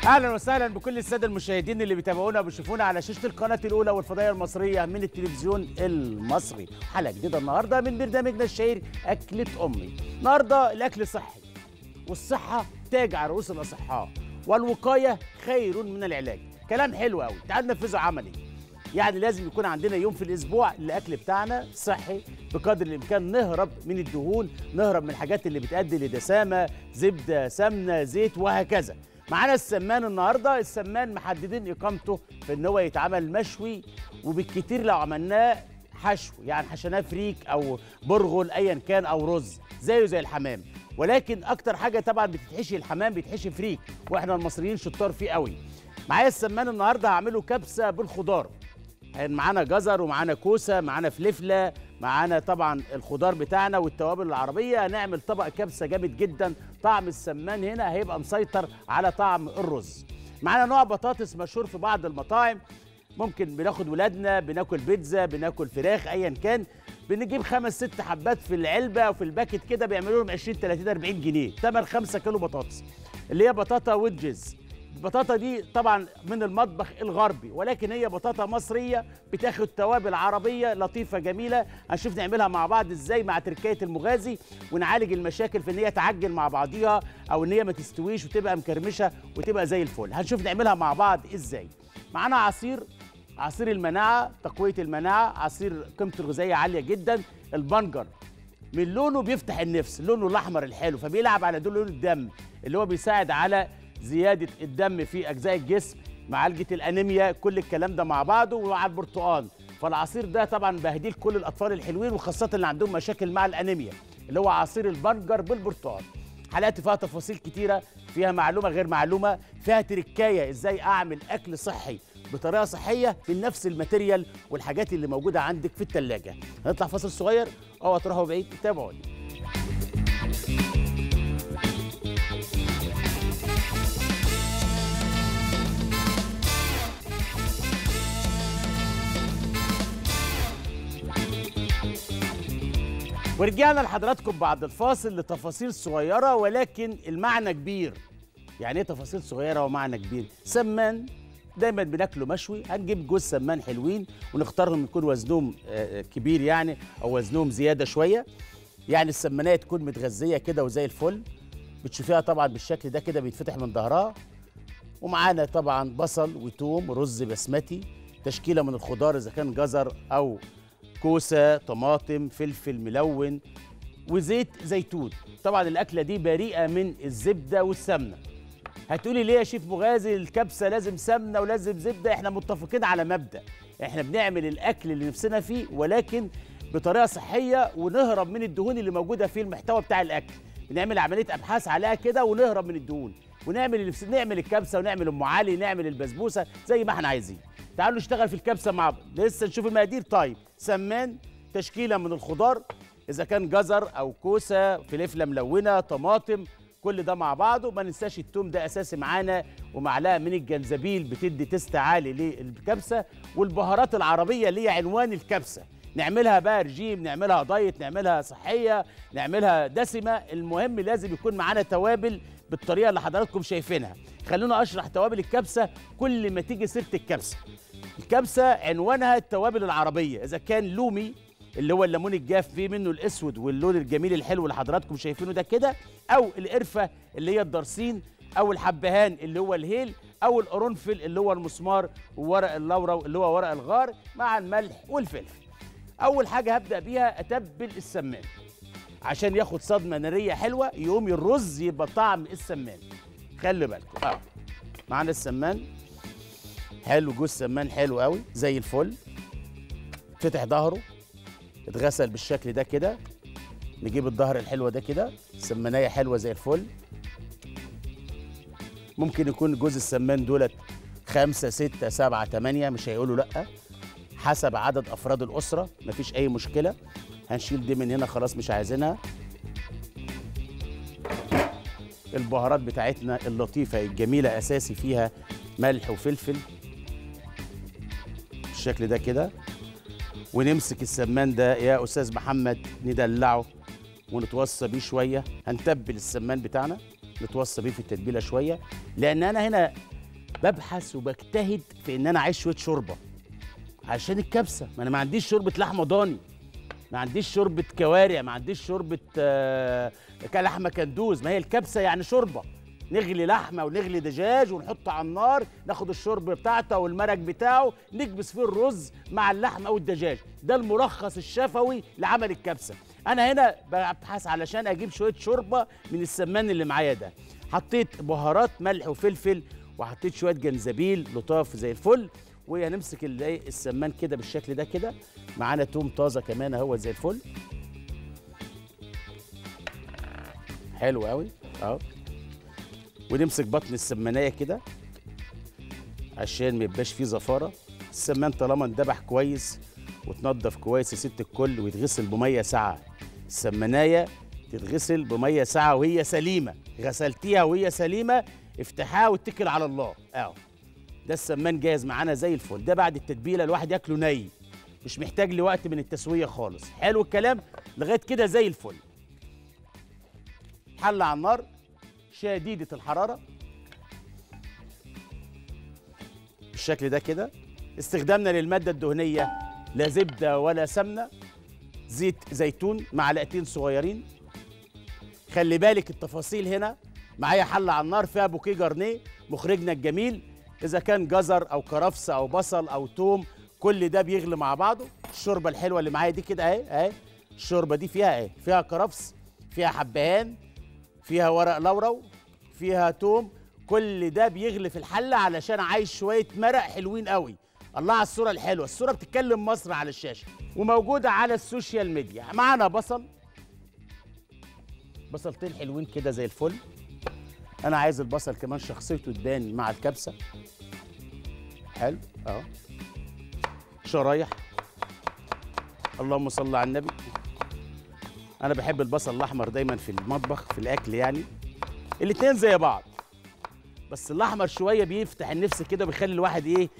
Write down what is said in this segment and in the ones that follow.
اهلا وسهلا بكل الساده المشاهدين اللي بيتابعونا وبيشوفونا على شاشه القناه الاولى والفضائيه المصريه من التلفزيون المصري حلقه جديده النهارده من برنامجنا الشهير اكله امي النهارده الاكل صحي والصحه تاج على رؤوس الاصحاء والوقايه خير من العلاج كلام حلو قوي تعال ننفذه عملي يعني لازم يكون عندنا يوم في الاسبوع الاكل بتاعنا صحي بقدر الامكان نهرب من الدهون نهرب من الحاجات اللي بتؤدي لدسامه زبده سمنه زيت وهكذا معانا السمان النهارده السمان محددين اقامته في ان هو يتعمل مشوي وبالكتير لو عملناه حشو يعني حشناه فريك او برغل ايا كان او رز زيه زي الحمام ولكن اكتر حاجه طبعا بتتحشي الحمام بيتحشي فريك واحنا المصريين شطار فيه قوي معايا السمان النهارده هعمله كبسه بالخضار يعني معانا جزر ومعانا كوسه معانا فلفله معانا طبعا الخضار بتاعنا والتوابل العربيه هنعمل طبق كبسه جامد جدا طعم السمان هنا هيبقى مسيطر على طعم الرز معانا نوع بطاطس مشهور في بعض المطاعم ممكن بناخد ولادنا بناكل بيتزا بناكل فراخ ايا كان بنجيب خمس ست حبات في العلبه او في الباكت كده بيعملوا لهم 20 30 40 جنيه ثمن 5 كيلو بطاطس اللي هي بطاطا ويدجز البطاطا دي طبعا من المطبخ الغربي ولكن هي بطاطا مصريه بتاخد توابل عربيه لطيفه جميله هنشوف نعملها مع بعض ازاي مع تركايه المغازي ونعالج المشاكل في ان هي تعجن مع بعضيها او ان هي ما تستويش وتبقى مكرمشه وتبقى زي الفل هنشوف نعملها مع بعض ازاي معانا عصير عصير المناعه تقويه المناعه عصير قيمته الغذائيه عاليه جدا البنجر من لونه بيفتح النفس لونه الاحمر الحلو فبيلعب على دول لون الدم اللي هو بيساعد على زياده الدم في اجزاء الجسم معالجه الانيميا كل الكلام ده مع بعضه ومع البرتقال فالعصير ده طبعا بهديه لكل الاطفال الحلوين وخاصه اللي عندهم مشاكل مع الانيميا اللي هو عصير البنجر بالبرتقال حلقتي فيها تفاصيل كتيره فيها معلومه غير معلومه فيها تركايه ازاي اعمل اكل صحي بطريقه صحيه من نفس الماتيريال والحاجات اللي موجوده عندك في الثلاجه هنطلع فاصل صغير اوعى تروحوا بعيد تابعوني ورجعنا لحضراتكم بعد الفاصل لتفاصيل صغيرة ولكن المعنى كبير يعني ايه تفاصيل صغيرة ومعنى كبير سمان دايما بناكله مشوي هنجيب جوز سمان حلوين ونختارهم يكون وزنهم آه، كبير يعني او وزنهم زيادة شوية يعني السمانية تكون متغذية كده وزي الفل بتشوفيها طبعا بالشكل ده كده بيتفتح من ظهرها ومعانا طبعا بصل وتوم رز بسمتي تشكيله من الخضار اذا كان جزر او كوسه طماطم فلفل ملون وزيت زيتون طبعا الاكله دي بريئه من الزبده والسمنه هتقولي ليه يا شيف مغازي الكبسه لازم سمنه ولازم زبده احنا متفقين على مبدا احنا بنعمل الاكل اللي نفسنا فيه ولكن بطريقه صحيه ونهرب من الدهون اللي موجوده في المحتوى بتاع الاكل بنعمل عمليه ابحاث عليها كده ونهرب من الدهون ونعمل اللي في- نعمل الكبسه ونعمل ام علي نعمل البسبوسه زي ما احنا عايزين تعالوا نشتغل في الكبسه مع بعض لسه نشوف المقادير طيب سمان تشكيله من الخضار اذا كان جزر او كوسه فلفله ملونه طماطم كل ده مع بعضه ما ننساش التوم ده اساسي معانا ومعلقه من الجنزبيل بتدي تست عالي للكبسه والبهارات العربيه اللي هي عنوان الكبسه نعملها بقى رجيم نعملها دايت نعملها صحيه نعملها دسمه المهم لازم يكون معانا توابل بالطريقه اللي حضراتكم شايفينها خلونا اشرح توابل الكبسه كل ما تيجي سيره الكبسه الكبسه عنوانها التوابل العربيه اذا كان لومي اللي هو الليمون الجاف فيه منه الاسود واللون الجميل الحلو اللي حضراتكم شايفينه ده كده او القرفه اللي هي الدرسين او الحبهان اللي هو الهيل او القرنفل اللي هو المسمار وورق اللورا اللي هو ورق الغار مع الملح والفلفل اول حاجه هبدا بيها اتبل السمان عشان ياخد صدمه ناريه حلوه يقوم الرز يبقى طعم السمان خلي بالكم اه معانا السمان حلو جوز سمان حلو قوي زي الفل فتح ظهره اتغسل بالشكل ده كده نجيب الظهر الحلوه ده كده سمنايه حلوه زي الفل ممكن يكون جوز السمان دولت خمسة ستة سبعة تمانية مش هيقولوا لأ حسب عدد أفراد الأسرة مفيش أي مشكلة هنشيل دي من هنا خلاص مش عايزينها البهارات بتاعتنا اللطيفة الجميلة أساسي فيها ملح وفلفل بالشكل ده كده ونمسك السمان ده يا أستاذ محمد ندلعه ونتوصى بيه شوية هنتبل السمان بتاعنا نتوصى بيه في التتبيلة شوية لأن أنا هنا ببحث وبجتهد في ان انا عايز شويه شوربه عشان الكبسه ما انا ما عنديش شوربه لحمه ضاني ما عنديش شوربه كوارع ما عنديش شوربه آه لحمه كندوز ما هي الكبسه يعني شوربه نغلي لحمه ونغلي دجاج ونحطه على النار ناخد الشرب بتاعته والمرق بتاعه نكبس فيه الرز مع اللحمه او الدجاج ده الملخص الشفوي لعمل الكبسه انا هنا ببحث علشان اجيب شويه شوربه من السمان اللي معايا ده حطيت بهارات ملح وفلفل وحطيت شويه جنزبيل لطاف زي الفل وهنمسك السمان كده بالشكل ده كده معانا توم طازه كمان اهو زي الفل حلو قوي اهو ونمسك بطن السمانيه كده عشان ما يبقاش فيه زفاره السمان طالما اندبح كويس وتنضف كويس يا ست الكل ويتغسل بميه ساعه السمنايه تتغسل بميه ساعه وهي سليمه غسلتيها وهي سليمه افتحها واتكل على الله اهو ده السمان جاهز معانا زي الفل ده بعد التتبيله الواحد ياكله ني مش محتاج لوقت من التسويه خالص حلو الكلام لغايه كده زي الفل حل على النار شديده الحراره بالشكل ده كده استخدامنا للماده الدهنيه لا زبده ولا سمنه زيت زيتون معلقتين صغيرين خلي بالك التفاصيل هنا معايا حله على النار فيها بوكيه جرنيه مخرجنا الجميل اذا كان جزر او كرفس او بصل او توم كل ده بيغلي مع بعضه الشوربه الحلوه اللي معايا دي كده اهي اهي الشوربه دي فيها اهي فيها كرفس فيها حبهان فيها ورق لورو فيها توم كل ده بيغلي في الحله علشان عايز شويه مرق حلوين قوي الله على الصوره الحلوه الصوره بتتكلم مصر على الشاشه وموجوده على السوشيال ميديا معانا بصل بصلتين حلوين كده زي الفل انا عايز البصل كمان شخصيته تبان مع الكبسه حلو اهو شرايح اللهم صل على النبي انا بحب البصل الاحمر دايما في المطبخ في الاكل يعني الاتنين زي بعض بس الاحمر شويه بيفتح النفس كده وبيخلي الواحد ايه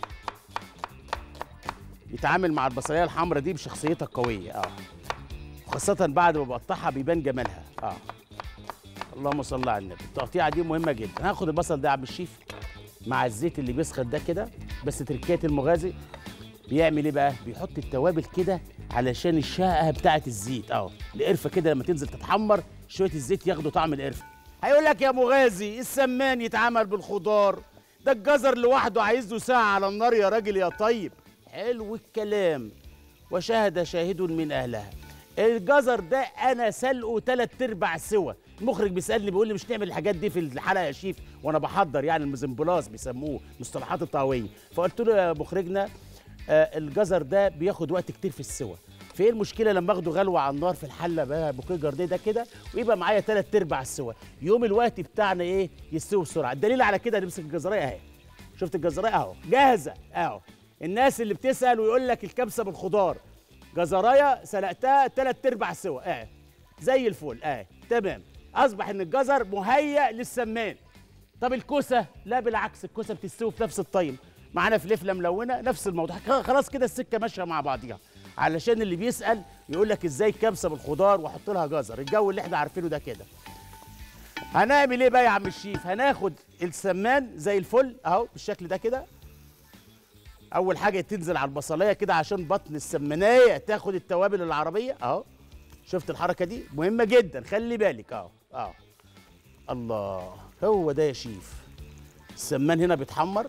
يتعامل مع البصليه الحمراء دي بشخصيتها القويه اه وخاصه بعد ما بقطعها بيبان جمالها اه اللهم صل على النبي التقطيعه دي مهمه جدا هاخد البصل ده يا عم الشيف مع الزيت اللي بيسخن ده كده بس تركيه المغازي بيعمل ايه بقى بيحط التوابل كده علشان الشقه بتاعه الزيت اهو القرفه كده لما تنزل تتحمر شويه الزيت ياخدوا طعم القرفه هيقول لك يا مغازي السمان يتعمل بالخضار ده الجزر لوحده عايز له ساعه على النار يا راجل يا طيب حلو الكلام وشاهد شاهد من اهلها الجزر ده انا سلقه ثلاث ارباع سوا المخرج بيسالني بيقول لي مش نعمل الحاجات دي في الحلقه يا شيف وانا بحضر يعني المزمبلاس بيسموه مصطلحات الطهويه فقلت له يا مخرجنا آه الجزر ده بياخد وقت كتير في السوى فايه المشكله لما اخده غلوه على النار في الحله بقى بوكيه جارديه ده كده ويبقى معايا ثلاث ارباع السوا يوم الوقت بتاعنا ايه يستوي بسرعه الدليل على كده نمسك الجزريه اهي شفت الجزريه اهو جاهزه اهو الناس اللي بتسال ويقول لك الكبسه بالخضار جزرايه سلقتها ثلاث ارباع سوا اهي زي الفل اهي تمام اصبح ان الجزر مهيأ للسمان طب الكوسه لا بالعكس الكوسه بتستوي في نفس الطيم معانا فلفله ملونه نفس الموضوع خلاص كده السكه ماشيه مع بعضيها علشان اللي بيسال يقول لك ازاي كبسه بالخضار واحط لها جزر الجو اللي احنا عارفينه ده كده هنعمل ايه بقى يا عم الشيف هناخد السمان زي الفل اهو بالشكل ده كده اول حاجه تنزل على البصلايه كده عشان بطن السمنايه تاخد التوابل العربيه اهو شفت الحركه دي مهمه جدا خلي بالك اهو اهو الله هو ده يا شيف السمان هنا بيتحمر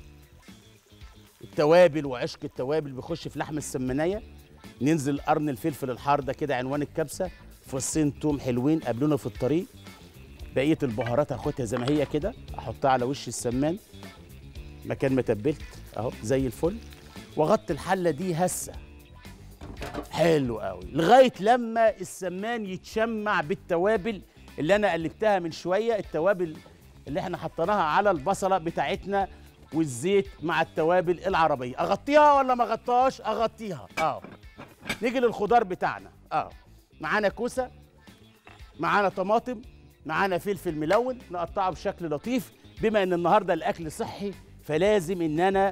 التوابل وعشق التوابل بيخش في لحم السمنايه ننزل قرن الفلفل الحار ده كده عنوان الكبسه فصين توم حلوين قابلونا في الطريق بقيه البهارات هاخدها زي ما هي كده احطها على وش السمان مكان ما تبلت اهو زي الفل واغطي الحله دي هسه حلو قوي لغايه لما السمان يتشمع بالتوابل اللي انا قلبتها من شويه التوابل اللي احنا حطيناها على البصله بتاعتنا والزيت مع التوابل العربيه اغطيها ولا ما اغطيهاش اغطيها اه نيجي للخضار بتاعنا اه معانا كوسه معانا طماطم معانا فلفل ملون نقطعه بشكل لطيف بما ان النهارده الاكل صحي فلازم ان انا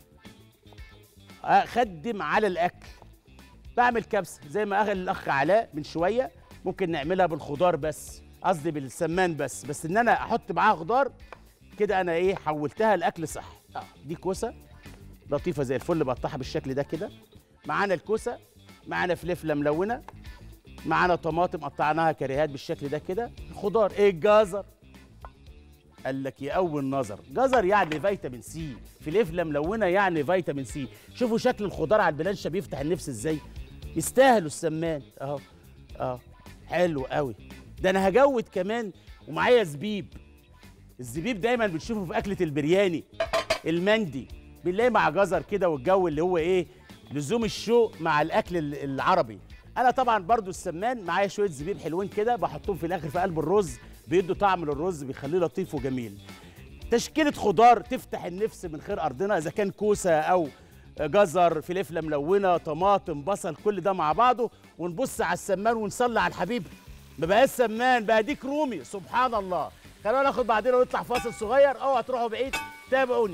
اخدم على الاكل بعمل كبسه زي ما قال الاخ علاء من شويه ممكن نعملها بالخضار بس قصدي بالسمان بس بس ان انا احط معاها خضار كده انا ايه حولتها لاكل صحي اه دي كوسه لطيفه زي الفل بقطعها بالشكل ده كده معانا الكوسه معانا فلفله ملونه معانا طماطم قطعناها كريهات بالشكل ده كده خضار ايه الجزر قال لك يقوي النظر جزر يعني فيتامين سي فلفله ملونه يعني فيتامين سي شوفوا شكل الخضار على البلانشه بيفتح النفس ازاي يستاهلوا السمان اهو اه حلو قوي ده انا هجود كمان ومعايا زبيب الزبيب دايما بنشوفه في اكله البرياني المندي بنلاقيه مع جزر كده والجو اللي هو ايه لزوم الشوق مع الاكل ال- العربي انا طبعا برضو السمان معايا شويه زبيب حلوين كده بحطهم في الاخر في قلب الرز بيدوا طعم للرز بيخليه لطيف وجميل تشكيله خضار تفتح النفس من خير ارضنا اذا كان كوسه او جزر فلفله ملونه طماطم بصل كل ده مع بعضه ونبص على السمان ونصلي على الحبيب ما بقاش سمان بقى ديك رومي سبحان الله خلونا ناخد بعدين ونطلع فاصل صغير اوعى تروحوا بعيد تابعوني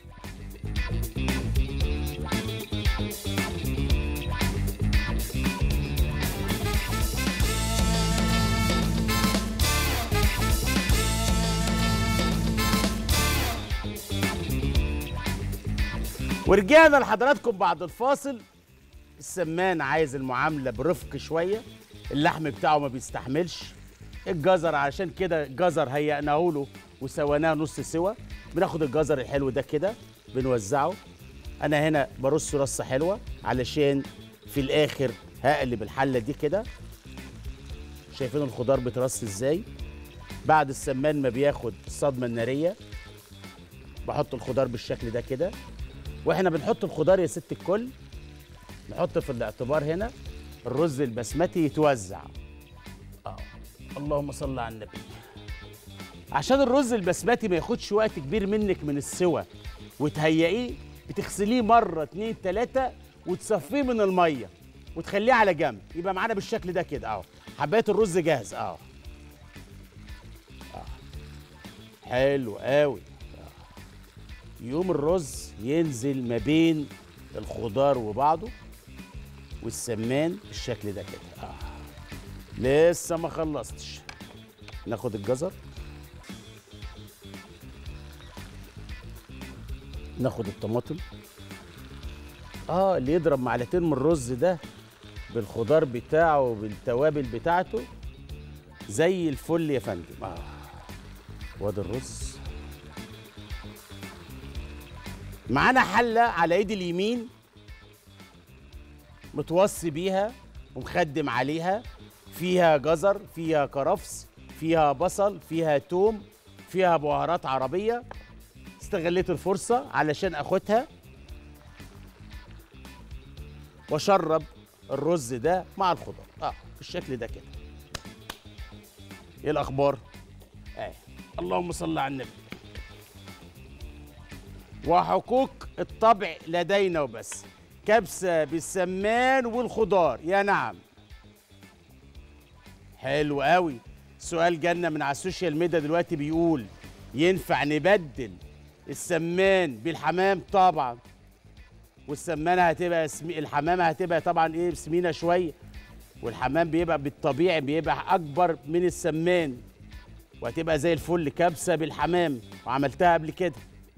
ورجعنا لحضراتكم بعد الفاصل السمان عايز المعاملة برفق شوية اللحم بتاعه ما بيستحملش الجزر عشان كده الجزر هيئناه له وسويناه نص سوا بناخد الجزر الحلو ده كده بنوزعه انا هنا برصه رصه حلوه علشان في الاخر هقلب الحله دي كده شايفين الخضار بيترص ازاي بعد السمان ما بياخد الصدمه الناريه بحط الخضار بالشكل ده كده واحنا بنحط الخضار يا ست الكل نحط في الاعتبار هنا الرز البسمتي يتوزع اه اللهم صل على النبي عشان الرز البسمتي ما ياخدش وقت كبير منك من السوى وتهيئيه بتغسليه مره اتنين تلاته وتصفيه من الميه وتخليه على جنب يبقى معانا بالشكل ده كده اهو حبايه الرز جاهز اهو آه. حلو قوي يوم الرز ينزل ما بين الخضار وبعضه والسمان بالشكل ده كده آه. لسه ما خلصتش ناخد الجزر ناخد الطماطم اه اللي يضرب معلقتين من الرز ده بالخضار بتاعه وبالتوابل بتاعته زي الفل يا فندم اه وادي الرز معانا حله على ايد اليمين متوصي بيها ومخدم عليها فيها جزر فيها كرفس فيها بصل فيها توم فيها بهارات عربيه استغليت الفرصه علشان اخدها واشرب الرز ده مع الخضار اه بالشكل ده كده ايه الاخبار اه اللهم صل على النبي وحقوق الطبع لدينا وبس كبسة بالسمان والخضار يا نعم حلو قوي سؤال جالنا من على السوشيال ميديا دلوقتي بيقول ينفع نبدل السمان بالحمام طبعا والسمانه هتبقى سمي... الحمامه هتبقى طبعا ايه سمينه شويه والحمام بيبقى بالطبيعي بيبقى اكبر من السمان وهتبقى زي الفل كبسه بالحمام وعملتها قبل كده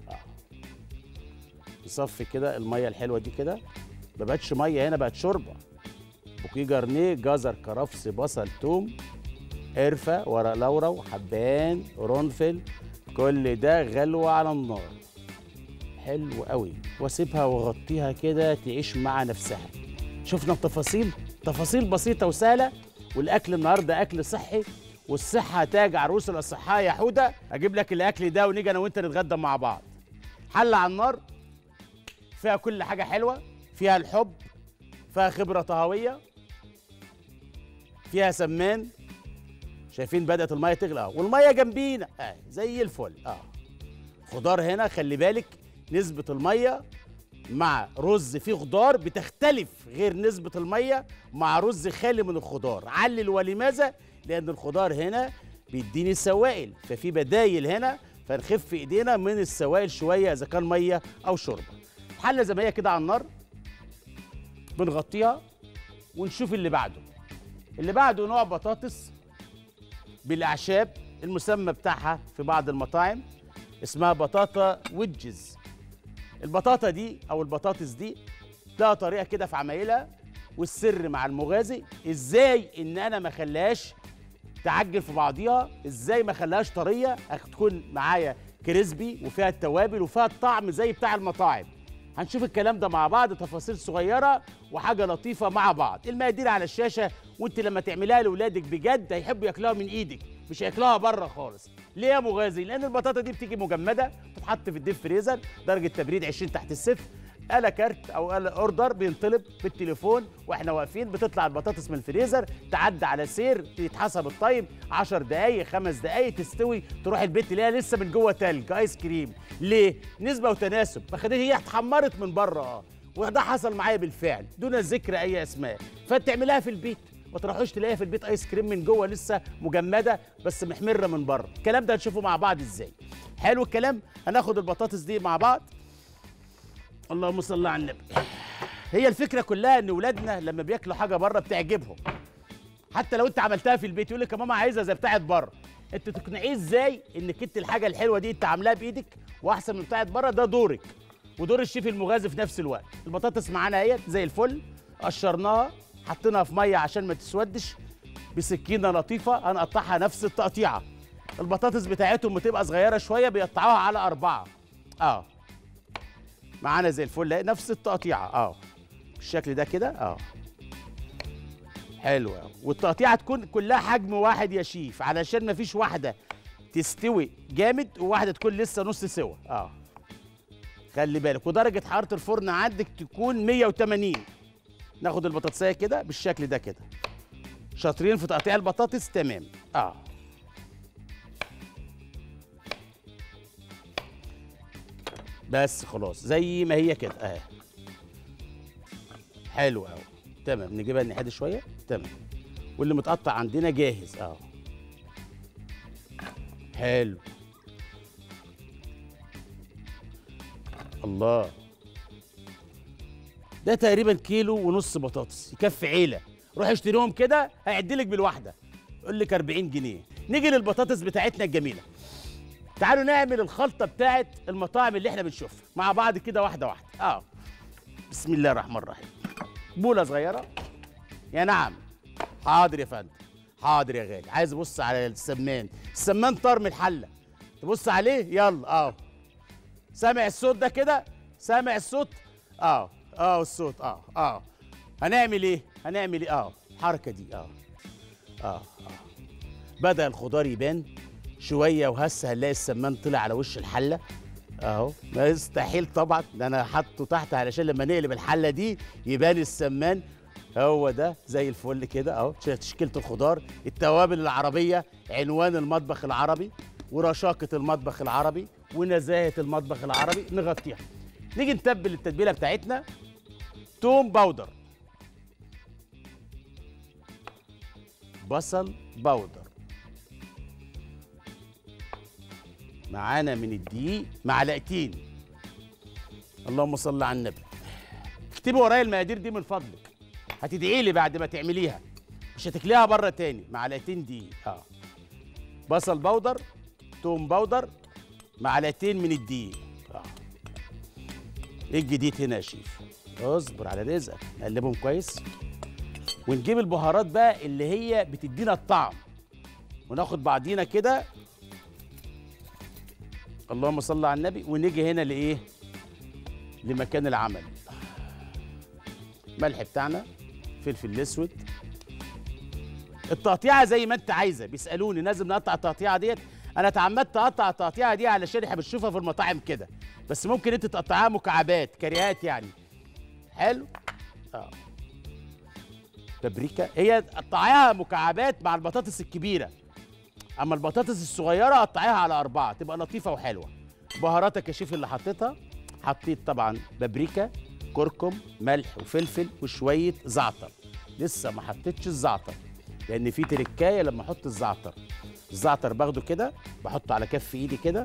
نصفي كده الميه الحلوه دي كده ما بقتش ميه هنا بقت شوربه بوكيه جرنيه جزر كرفس بصل توم قرفه ورق لورا وحبان قرنفل كل ده غلوه على النار حلو قوي واسيبها واغطيها كده تعيش مع نفسها شفنا التفاصيل تفاصيل بسيطه وسهله والاكل النهارده اكل صحي والصحه تاج عروس الاصحاء يا حوده اجيب لك الاكل ده ونيجي انا وانت نتغدى مع بعض حله على النار فيها كل حاجة حلوة فيها الحب فيها خبرة طهوية فيها سمان شايفين بدأت المية تغلى اه والمية جنبينا اه زي الفل اه خضار هنا خلي بالك نسبة المية مع رز فيه خضار بتختلف غير نسبة المية مع رز خالي من الخضار علل ولماذا؟ لأن الخضار هنا بيديني سوائل ففي بدايل هنا فنخف ايدينا من السوائل شوية إذا كان مية أو شوربة حله زي ما هي كده على النار بنغطيها ونشوف اللي بعده اللي بعده نوع بطاطس بالاعشاب المسمى بتاعها في بعض المطاعم اسمها بطاطا ويدجز البطاطا دي او البطاطس دي لها طريقه كده في عمايلها والسر مع المغازي ازاي ان انا ما اخليهاش تعجن في بعضيها ازاي ما اخليهاش طريه تكون معايا كريسبي وفيها التوابل وفيها الطعم زي بتاع المطاعم هنشوف الكلام ده مع بعض تفاصيل صغيره وحاجه لطيفه مع بعض المقادير على الشاشه وانت لما تعملها لاولادك بجد هيحبوا ياكلوها من ايدك مش هياكلوها بره خالص ليه يا مغازي لان البطاطا دي بتيجي مجمده تتحط في الديب فريزر درجه تبريد 20 تحت الصفر آلة كارت او آلة اوردر بينطلب بالتليفون واحنا واقفين بتطلع البطاطس من الفريزر تعدي على سير يتحسب التايم 10 دقايق 5 دقايق تستوي تروح البيت تلاقيها لسه من جوه تلج ايس كريم ليه نسبه وتناسب ما خدتش هي اتحمرت من بره اه وده حصل معايا بالفعل دون ذكر اي اسماء فتعملها في البيت ما تروحوش تلاقيها في البيت ايس كريم من جوه لسه مجمده بس محمره من بره الكلام ده هنشوفه مع بعض ازاي حلو الكلام هناخد البطاطس دي مع بعض اللهم صل على النبي هي الفكره كلها ان ولادنا لما بياكلوا حاجه بره بتعجبهم حتى لو انت عملتها في البيت يقول لك يا ماما عايزها زي بتاعت بره انت تقنعيه ازاي انك انت الحاجه الحلوه دي انت عاملاها بايدك واحسن من بتاعت بره ده دورك ودور الشيف المغازي في نفس الوقت البطاطس معانا اهيت زي الفل قشرناها حطيناها في ميه عشان ما تسودش بسكينه لطيفه هنقطعها نفس التقطيعه البطاطس بتاعتهم بتبقى صغيره شويه بيقطعوها على اربعه اه معانا زي الفل اهي نفس التقطيعه اه بالشكل ده كده اه حلو قوي والتقطيعه تكون كلها حجم واحد يا شيف علشان ما فيش واحده تستوي جامد وواحده تكون لسه نص سوا اه خلي بالك ودرجه حراره الفرن عندك تكون 180 ناخد البطاطسيه كده بالشكل ده كده شاطرين في تقطيع البطاطس تمام اه بس خلاص زي ما هي كده اهي حلو قوي تمام نجيبها الناحيه دي شويه تمام واللي متقطع عندنا جاهز اه حلو الله ده تقريبا كيلو ونص بطاطس يكفي عيله روح اشتريهم كده هيعدلك بالواحده يقول لك 40 جنيه نيجي للبطاطس بتاعتنا الجميله تعالوا نعمل الخلطه بتاعت المطاعم اللي احنا بنشوفها مع بعض كده واحده واحده اه بسم الله الرحمن الرحيم بوله صغيره يا نعم حاضر يا فندم حاضر يا غالي عايز ابص على السمان السمان طار من الحله تبص عليه يلا اه سامع الصوت ده كده سامع الصوت اه اه الصوت اه اه هنعمل ايه هنعمل ايه اه الحركه دي اه اه اه بدا الخضار يبان شويه وهسه هنلاقي السمان طلع على وش الحله اهو ما يستحيل طبعا ده انا حاطه تحت علشان لما نقلب الحله دي يبان السمان هو ده زي الفل كده اهو تشكيله الخضار التوابل العربيه عنوان المطبخ العربي ورشاقه المطبخ العربي ونزاهه المطبخ العربي نغطيها نيجي نتبل التتبيله بتاعتنا توم باودر بصل باودر معانا من الدقيق معلقتين اللهم صل على النبي اكتبي ورايا المقادير دي من فضلك هتدعي لي بعد ما تعمليها مش هتكليها بره تاني معلقتين دقيق اه بصل بودر توم بودر معلقتين من الدقيق اه ايه الجديد هنا يا شيف اصبر على رزقك نقلبهم كويس ونجيب البهارات بقى اللي هي بتدينا الطعم وناخد بعضينا كده اللهم صل على النبي ونيجي هنا لايه لمكان العمل ملح بتاعنا فلفل الاسود التقطيعه زي ما انت عايزه بيسالوني لازم نقطع التقطيعه ديت انا اتعمدت اقطع التقطيعه دي علشان احنا بنشوفها في المطاعم كده بس ممكن انت تقطعها مكعبات كريهات يعني حلو اه بابريكا هي قطعيها مكعبات مع البطاطس الكبيره اما البطاطس الصغيره قطعيها على اربعه تبقى لطيفه وحلوه بهاراتك يا شيف اللي حطيتها حطيت طبعا بابريكا كركم ملح وفلفل وشويه زعتر لسه ما حطيتش الزعتر لان في تركايه لما احط الزعتر الزعتر باخده كده بحطه على كف ايدي كده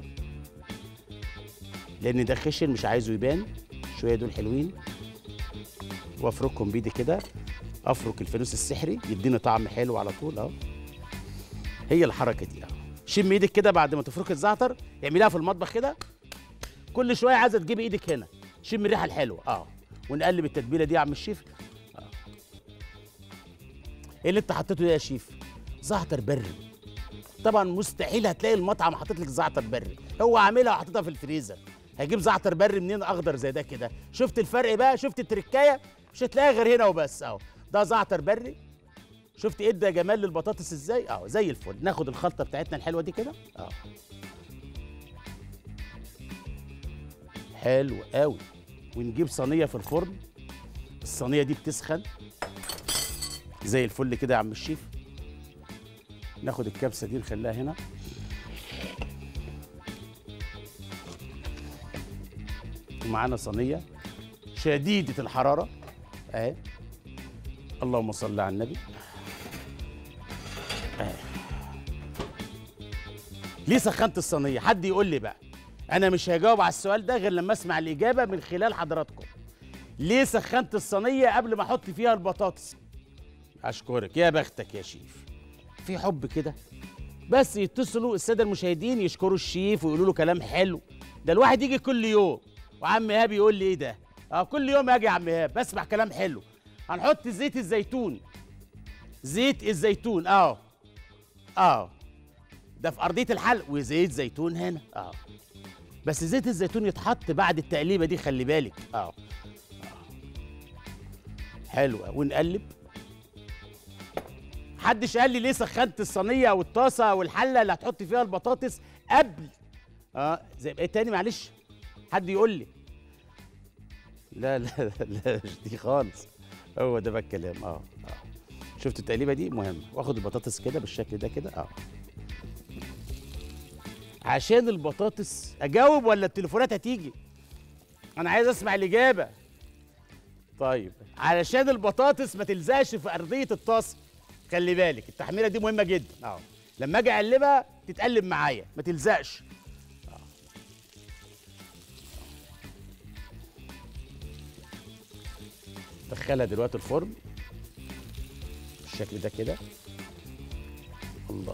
لان ده خشن مش عايزه يبان شويه دول حلوين وافركهم بايدي كده افرك الفانوس السحري يديني طعم حلو على طول اهو هي الحركه دي اهو شم ايدك كده بعد ما تفرك الزعتر اعمليها في المطبخ كده كل شويه عايزه تجيبي ايدك هنا شم الريحه الحلوه اه ونقلب التتبيله دي يا عم الشيف آه. ايه اللي انت حطيته ده يا شيف زعتر بري طبعا مستحيل هتلاقي المطعم حاطط لك زعتر بري هو عاملها وحاططها في الفريزر هجيب زعتر بري منين اخضر زي ده كده شفت الفرق بقى شفت التركايه مش هتلاقيها غير هنا وبس اهو ده زعتر بري شفت ادى جمال للبطاطس ازاي اه زي الفل ناخد الخلطه بتاعتنا الحلوه دي كده اه حلو قوي ونجيب صينيه في الفرن الصينيه دي بتسخن زي الفل كده يا عم الشيف ناخد الكبسه دي نخليها هنا ومعانا صينيه شديده الحراره اهي اللهم صل على النبي أهي. ليه سخنت الصينيه حد يقول لي بقى انا مش هجاوب على السؤال ده غير لما اسمع الاجابه من خلال حضراتكم ليه سخنت الصينيه قبل ما احط فيها البطاطس اشكرك يا بختك يا شيف في حب كده بس يتصلوا الساده المشاهدين يشكروا الشيف ويقولوا له كلام حلو ده الواحد يجي كل يوم وعم ايهاب يقول لي ايه ده اه كل يوم اجي يا عم ايهاب بسمع كلام حلو هنحط زيت الزيتون زيت الزيتون اه اه ده في ارضيه الحل وزيت زيتون هنا اه بس زيت الزيتون يتحط بعد التقليبه دي خلي بالك اه آه. حلوه ونقلب محدش قال لي ليه سخنت الصينيه او الطاسه او الحله اللي هتحط فيها البطاطس قبل اه زي ايه تاني معلش حد يقول لي لا لا لا, لا مش دي خالص هو ده بقى الكلام اه اه شفت التقليبه دي مهمه واخد البطاطس كده بالشكل ده كده اه عشان البطاطس اجاوب ولا التليفونات هتيجي انا عايز اسمع الاجابه طيب علشان البطاطس ما تلزقش في ارضيه الطاسه خلي بالك التحميره دي مهمه جدا اه لما اجي اقلبها تتقلب معايا ما تلزقش آه. دخلها دلوقتي الفرن بالشكل ده كده الله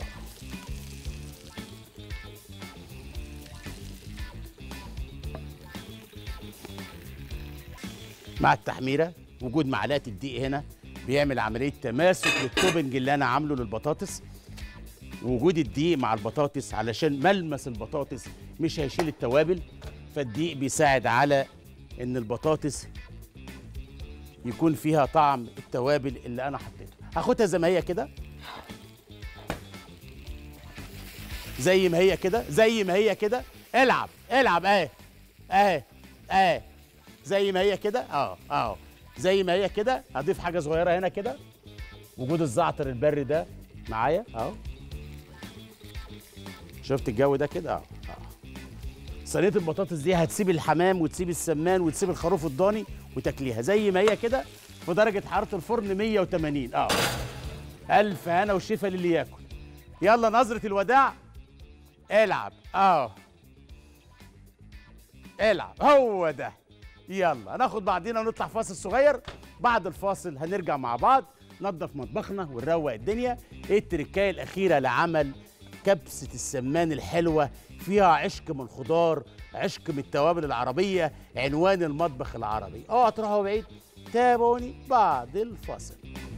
مع التحميره وجود معلقه الدقيق هنا بيعمل عمليه تماسك للتوبنج اللي انا عامله للبطاطس وجود الدقيق مع البطاطس علشان ملمس البطاطس مش هيشيل التوابل فالدقيق بيساعد على ان البطاطس يكون فيها طعم التوابل اللي انا حطيته هاخدها زي ما هي كده زي ما هي كده زي ما هي كده العب العب اهي اهي اهي زي ما هي كده اه اه زي ما هي كده هضيف حاجه صغيره هنا كده وجود الزعتر البري ده معايا اهو شفت الجو ده كده اه اه صينيه البطاطس دي هتسيب الحمام وتسيب السمان وتسيب الخروف الضاني وتاكليها زي ما هي كده في درجه حراره الفرن 180 اه الف هنا وشفا للي ياكل يلا نظره الوداع العب اه العب هو ده يلا هناخد بعضينا ونطلع فاصل صغير بعد الفاصل هنرجع مع بعض نظف مطبخنا ونروق الدنيا ايه التركايه الاخيره لعمل كبسه السمان الحلوه فيها عشق من الخضار عشق من التوابل العربيه عنوان المطبخ العربي اوعى تروحوا بعيد تابعوني بعد الفاصل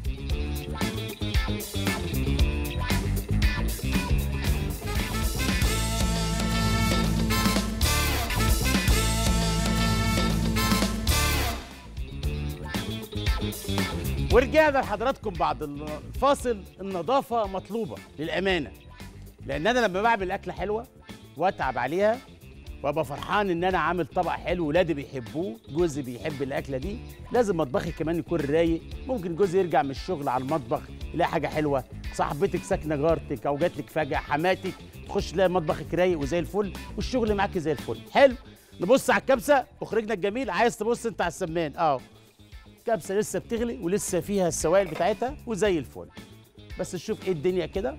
ورجعنا لحضراتكم بعد الفاصل النظافة مطلوبة للأمانة لأن أنا لما بعمل أكلة حلوة وأتعب عليها وأبقى فرحان إن أنا عامل طبق حلو ولادي بيحبوه جوزي بيحب الأكلة دي لازم مطبخي كمان يكون رايق ممكن جوزي يرجع من الشغل على المطبخ يلاقي حاجة حلوة صاحبتك ساكنة جارتك أو جات لك فجأة حماتك تخش تلاقي مطبخك رايق وزي الفل والشغل معاكي زي الفل حلو نبص على الكبسة مخرجنا الجميل عايز تبص أنت على السمان أه كبسه لسه بتغلي ولسه فيها السوائل بتاعتها وزي الفل بس نشوف ايه الدنيا كده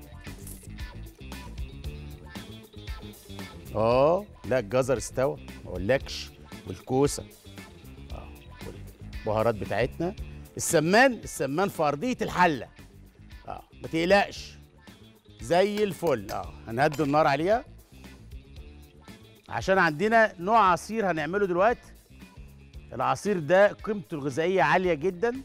اه لا الجزر استوى ما اقولكش والكوسه اه والبهارات بتاعتنا السمان السمان في ارضيه الحله اه ما تقلقش زي الفل اه هنهدي النار عليها عشان عندنا نوع عصير هنعمله دلوقتي العصير ده قيمته الغذائيه عاليه جدا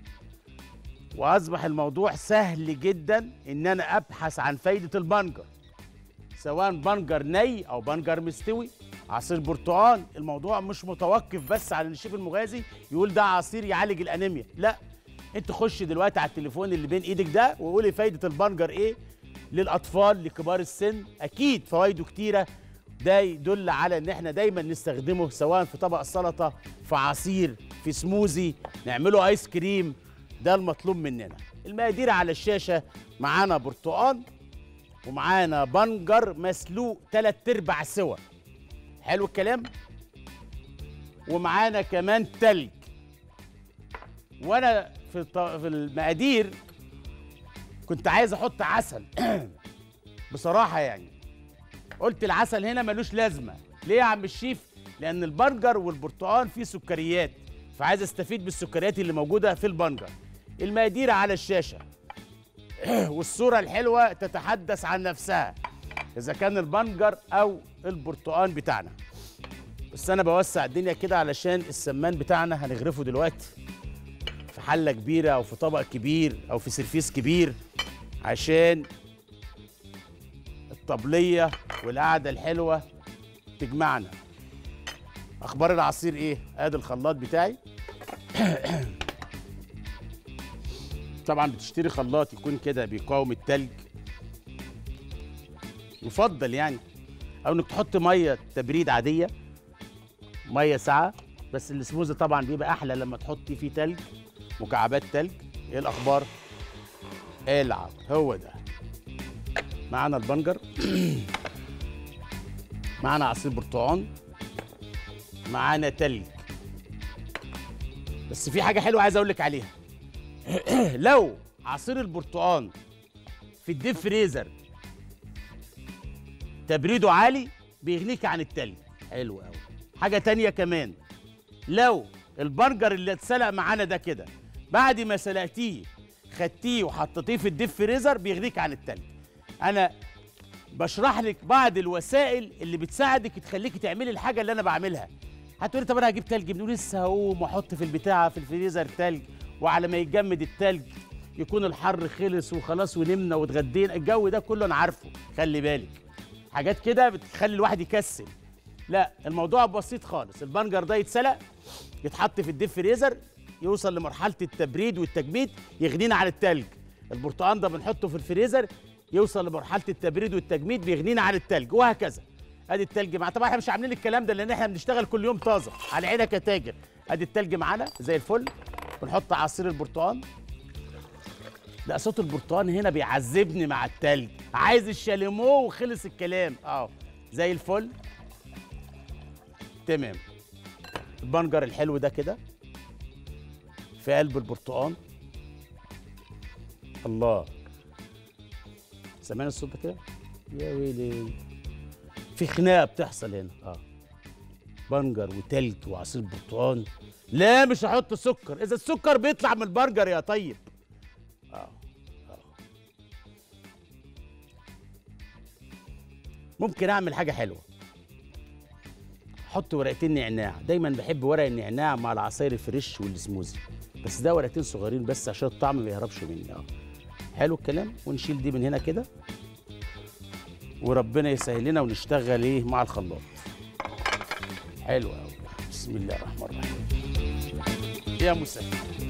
واصبح الموضوع سهل جدا ان انا ابحث عن فايده البنجر سواء بنجر ني او بنجر مستوي عصير برتقال الموضوع مش متوقف بس على ان الشيف المغازي يقول ده عصير يعالج الانيميا لا انت خش دلوقتي على التليفون اللي بين ايدك ده وقولي فايده البنجر ايه للاطفال لكبار السن اكيد فوائده كتيره ده يدل على ان احنا دايما نستخدمه سواء في طبق سلطه في عصير في سموزي نعمله ايس كريم ده المطلوب مننا المقادير على الشاشه معانا برتقال ومعانا بنجر مسلوق تلات ارباع سوا حلو الكلام ومعانا كمان تلج وانا في الط- في المقادير كنت عايز احط عسل بصراحه يعني قلت العسل هنا ملوش لازمه ليه يا عم الشيف لان البنجر والبرتقال فيه سكريات فعايز استفيد بالسكريات اللي موجوده في البنجر المقادير على الشاشه والصوره الحلوه تتحدث عن نفسها اذا كان البنجر او البرتقال بتاعنا بس انا بوسع الدنيا كده علشان السمان بتاعنا هنغرفه دلوقتي في حله كبيره او في طبق كبير او في سرفيس كبير عشان الطبليه والقعده الحلوه تجمعنا اخبار العصير ايه ادي الخلاط بتاعي طبعا بتشتري خلاط يكون كده بيقاوم التلج يفضل يعني او انك تحط ميه تبريد عاديه ميه ساقعه بس السموزي طبعا بيبقى احلى لما تحطي فيه تلج مكعبات تلج ايه الاخبار العب هو ده معانا البنجر معانا عصير برتقال معانا تلج بس في حاجه حلوه عايز اقول لك عليها لو عصير البرتقال في الديب فريزر تبريده عالي بيغنيك عن التلج حلو قوي حاجه تانية كمان لو البرجر اللي اتسلق معانا ده كده بعد ما سلقتيه خدتيه وحطيتيه في الديب فريزر بيغنيك عن التلج انا بشرح لك بعض الوسائل اللي بتساعدك تخليكي تعملي الحاجه اللي انا بعملها هتقولي طب انا هجيب تلج منين لسه هقوم واحط في البتاعه في الفريزر تلج وعلى ما يتجمد التلج يكون الحر خلص وخلاص ونمنا واتغدينا الجو ده كله انا عارفه خلي بالك حاجات كده بتخلي الواحد يكسل لا الموضوع بسيط خالص البنجر ده يتسلق يتحط في الديب فريزر يوصل لمرحله التبريد والتجميد يغنينا عن التلج البرتقال ده بنحطه في الفريزر يوصل لمرحله التبريد والتجميد بيغنينا عن التلج وهكذا ادي التلج معانا طبعا احنا مش عاملين الكلام ده لان احنا بنشتغل كل يوم طازه على عينك يا تاجر ادي التلج معانا زي الفل ونحط عصير البرتقال لا صوت البرتقال هنا بيعذبني مع التلج عايز الشاليمو وخلص الكلام اه زي الفل تمام البنجر الحلو ده كده في قلب البرتقال الله سامعين الصوت ده كده يا ويلي في خناقه بتحصل هنا اه بنجر وتلج وعصير برتقال لا مش هحط سكر اذا السكر بيطلع من البرجر يا طيب اه اه ممكن اعمل حاجه حلوه احط ورقتين نعناع دايما بحب ورق النعناع مع العصاير الفريش والسموزي بس ده ورقتين صغيرين بس عشان الطعم ما يهربش مني اه حلو الكلام ونشيل دي من هنا كده وربنا يسهل لنا ونشتغل ايه مع الخلاط حلو قوي بسم الله الرحمن الرحيم يا مسهل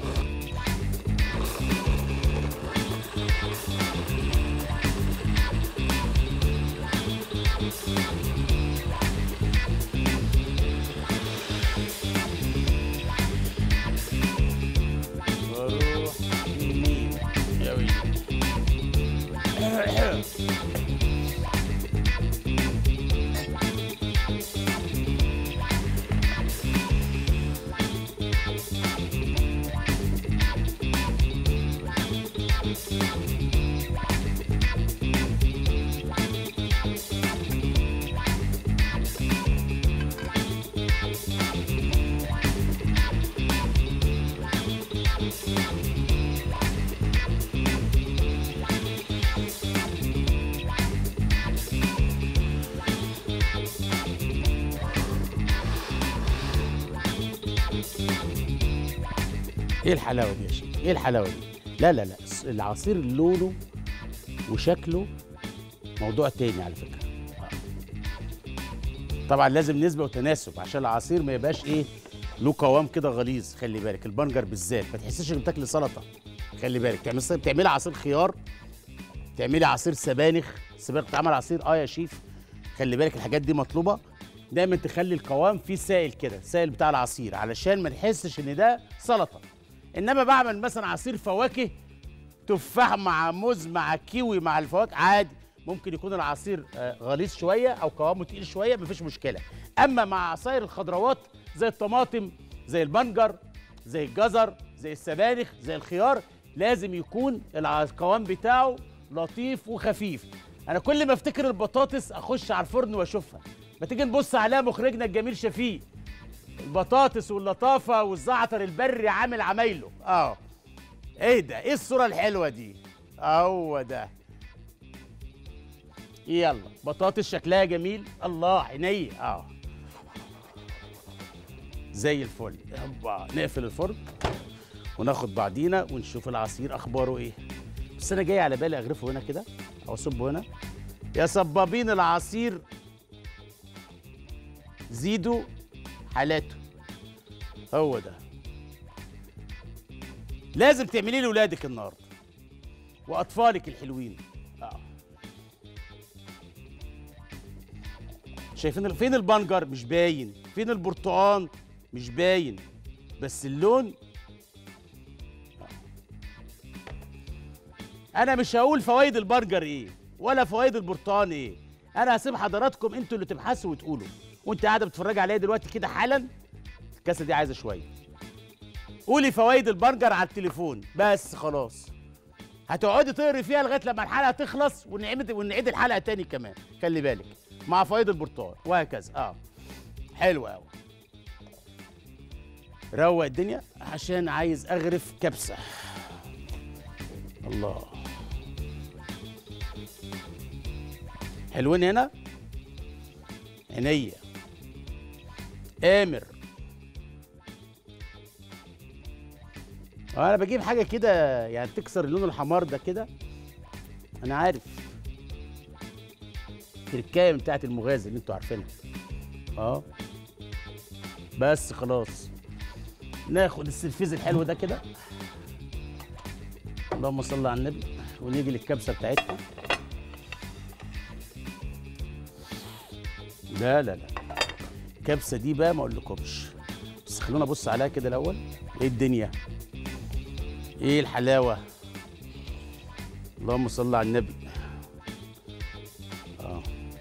واروح يمين يا ويلي ايه الحلاوه دي يا شيخ ايه الحلاوه دي لا لا لا الس- العصير لونه وشكله موضوع تاني على فكره آه. طبعا لازم نسبه وتناسب عشان العصير ما يبقاش ايه له قوام كده غليظ خلي بالك البنجر بالذات ما تحسش انك بتاكل سلطه خلي بالك تعمل بتعملي عصير خيار تعملي عصير سبانخ السبانخ بتعمل عصير اه يا شيف خلي بالك الحاجات دي مطلوبه دايما تخلي القوام فيه سائل كده سائل بتاع العصير علشان ما نحسش ان ده سلطه انما بعمل مثلا عصير فواكه تفاح مع موز مع كيوي مع الفواكه عادي ممكن يكون العصير آه، غليظ شويه او قوامه تقيل شويه مفيش مشكله اما مع عصاير الخضروات زي الطماطم زي البنجر زي الجزر زي السبانخ زي الخيار لازم يكون الع- القوام بتاعه لطيف وخفيف انا كل ما افتكر البطاطس اخش على الفرن واشوفها ما تيجي نبص عليها مخرجنا الجميل شفيق البطاطس واللطافه والزعتر البري عامل عمايله اه ايه ده ايه الصوره الحلوه دي هو ده يلا بطاطس شكلها جميل الله عينيا اه زي الفل يبا نقفل الفرن وناخد بعضينا ونشوف العصير اخباره ايه بس انا جاي على بالي اغرفه هنا كده او اصبه هنا يا صبابين العصير زيدوا حالاته هو ده لازم تعمليه لاولادك النهارده واطفالك الحلوين اه شايفين ال- فين البنجر مش باين فين البرتقان مش باين بس اللون آه. انا مش هقول فوائد البرجر ايه ولا فوائد البرتقان ايه انا هسيب حضراتكم انتوا اللي تبحثوا وتقولوا وانت قاعده بتتفرجي عليا دلوقتي كده حالا الكاسه دي عايزه شويه قولي فوائد البرجر على التليفون بس خلاص هتقعدي تقري فيها لغايه لما الحلقه تخلص ونعيد ونعيد الحلقه تاني كمان خلي بالك مع فوائد البرتقال وهكذا اه حلو قوي روق الدنيا عشان عايز اغرف كبسه الله حلوين هنا عينيا امر انا بجيب حاجه كده يعني تكسر اللون الحمار ده كده انا عارف التركايه بتاعت المغازي اللي انتوا عارفينها اه بس خلاص ناخد السرفيز الحلو ده كده اللهم صل على النبي ونيجي للكبسه بتاعتنا لا لا لا الكبسه دي بقى ما اقولكمش بس خلونا ابص عليها كده الاول ايه الدنيا ايه الحلاوه اللهم صل على النبي اه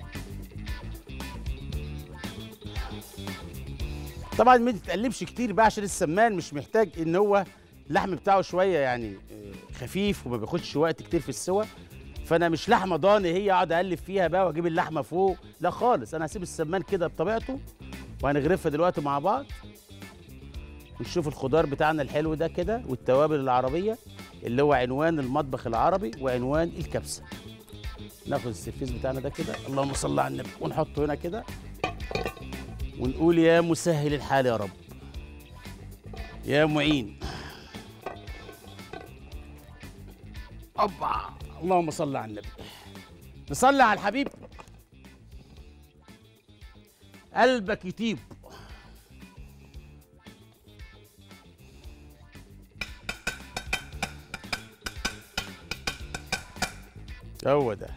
طبعا ما تتقلبش كتير بقى عشان السمان مش محتاج ان هو اللحم بتاعه شويه يعني آه، خفيف وما بياخدش وقت كتير في السوى فانا مش لحمه ضاني هي اقعد اقلب فيها بقى واجيب اللحمه فوق لا خالص انا هسيب السمان كده بطبيعته وهنغرفها دلوقتي مع بعض ونشوف الخضار بتاعنا الحلو ده كده والتوابل العربيه اللي هو عنوان المطبخ العربي وعنوان الكبسه ناخد السرفيس بتاعنا ده كده اللهم صل على النبي ونحطه هنا كده ونقول يا مسهل الحال يا رب يا معين أبا اللهم صل على النبي نصلي على الحبيب قلبك يطيب هو ده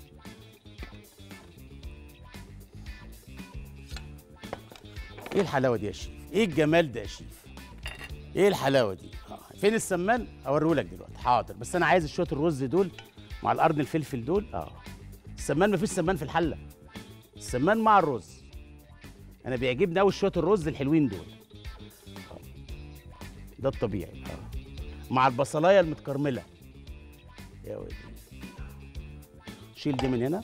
ايه الحلاوه دي يا شيف ايه الجمال ده يا شيف ايه الحلاوه دي آه. فين السمان اوريهولك دلوقتي حاضر بس انا عايز شويه الرز دول مع القرن الفلفل دول اه السمان مفيش سمان في الحله السمان مع الرز انا بيعجبني قوي شويه الرز الحلوين دول آه. ده الطبيعي اه مع البصلايه المتكرمله يا ودي شيل دي من هنا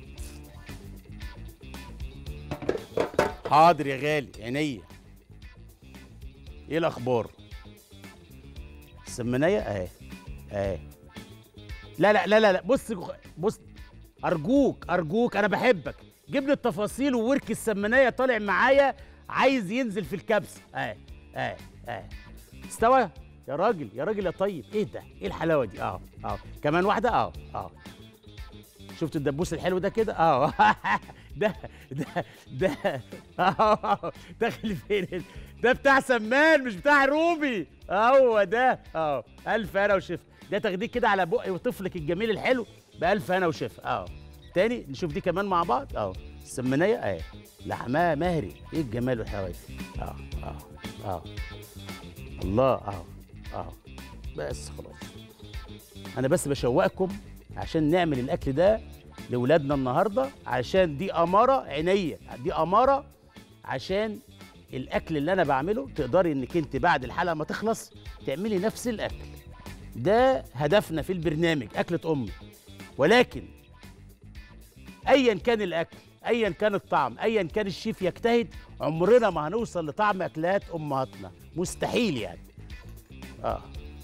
حاضر يا غالي عينيا ايه الاخبار السمنيه اهي اهي لا لا لا لا لا بص بص ارجوك ارجوك انا بحبك جيب لي التفاصيل وورك السمنيه طالع معايا عايز ينزل في الكبسه اهي اهي اهي استوى يا راجل يا راجل يا طيب ايه ده ايه الحلاوه دي اه اه كمان واحده اه اه شفت الدبوس الحلو ده كده اه ده ده ده آه، داخل فين ده بتاع سمان مش بتاع روبي هو ده اه الف هنا وشفا ده تاخديه كده على بق وطفلك الجميل الحلو بألف هنا وشفا اه تاني نشوف دي كمان مع بعض اه السمنيه اهي لحمها مهري ايه الجمال والحلاوه دي اه اه اه الله اه اه بس خلاص انا بس بشوقكم عشان نعمل الاكل ده لاولادنا النهارده عشان دي اماره عينيا دي اماره عشان الاكل اللي انا بعمله تقدري انك انت بعد الحلقه ما تخلص تعملي نفس الاكل ده هدفنا في البرنامج اكله امي ولكن ايا كان الاكل ايا كان الطعم ايا كان الشيف يجتهد عمرنا ما هنوصل لطعم اكلات امهاتنا مستحيل يعني اه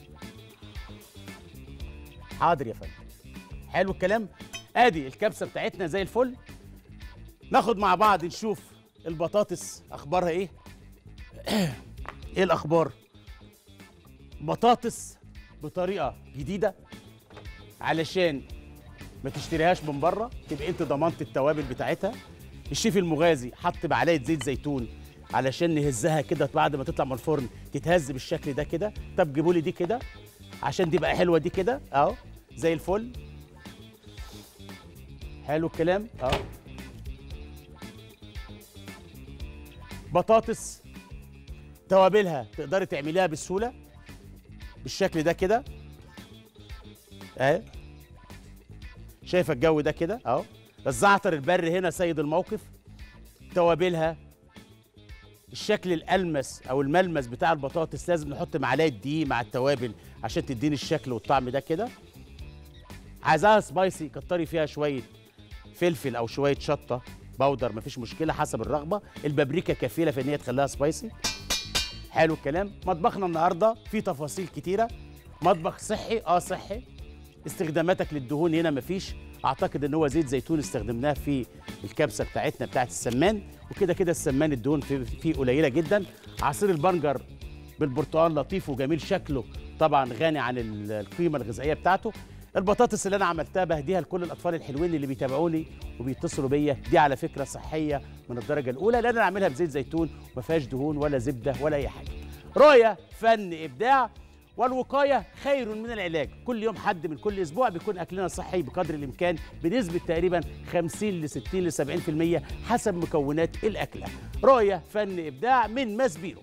حاضر يا فندم حلو الكلام ادي الكبسه بتاعتنا زي الفل ناخد مع بعض نشوف البطاطس اخبارها ايه ايه الاخبار بطاطس بطريقه جديده علشان ما تشتريهاش من بره تبقى انت ضمنت التوابل بتاعتها الشيف المغازي حط معلقه زيت زيتون علشان نهزها كده بعد ما تطلع من الفرن تتهز بالشكل ده كده طب جيبوا لي دي كده عشان دي بقى حلوه دي كده اهو زي الفل حلو الكلام اهو بطاطس توابلها تقدري تعمليها بسهوله بالشكل ده كده اهي شايفه الجو ده كده اهو الزعتر البري هنا سيد الموقف توابلها الشكل الالمس او الملمس بتاع البطاطس لازم نحط معلقه دقيق مع التوابل عشان تديني الشكل والطعم ده كده عايزاها سبايسي كتري فيها شويه فلفل او شويه شطه باودر مفيش مشكله حسب الرغبه البابريكا كفيله في ان هي تخليها سبايسي حلو الكلام مطبخنا النهارده فيه تفاصيل كتيره مطبخ صحي اه صحي استخداماتك للدهون هنا مفيش اعتقد ان هو زيت زيتون استخدمناه في الكبسه بتاعتنا بتاعت السمان وكده كده السمان الدهون فيه, فيه قليله جدا عصير البنجر بالبرتقال لطيف وجميل شكله طبعا غني عن ال- القيمه الغذائيه بتاعته البطاطس اللي انا عملتها بهديها لكل الاطفال الحلوين اللي بيتابعوني وبيتصلوا بيا دي على فكره صحيه من الدرجه الاولى لان انا عاملها بزيت زيتون وما فيهاش دهون ولا زبده ولا اي حاجه رؤيه فن ابداع والوقايه خير من العلاج كل يوم حد من كل اسبوع بيكون اكلنا صحي بقدر الامكان بنسبه تقريبا 50 ل 60 ل 70% حسب مكونات الاكله رؤيه فن ابداع من ماسبيرو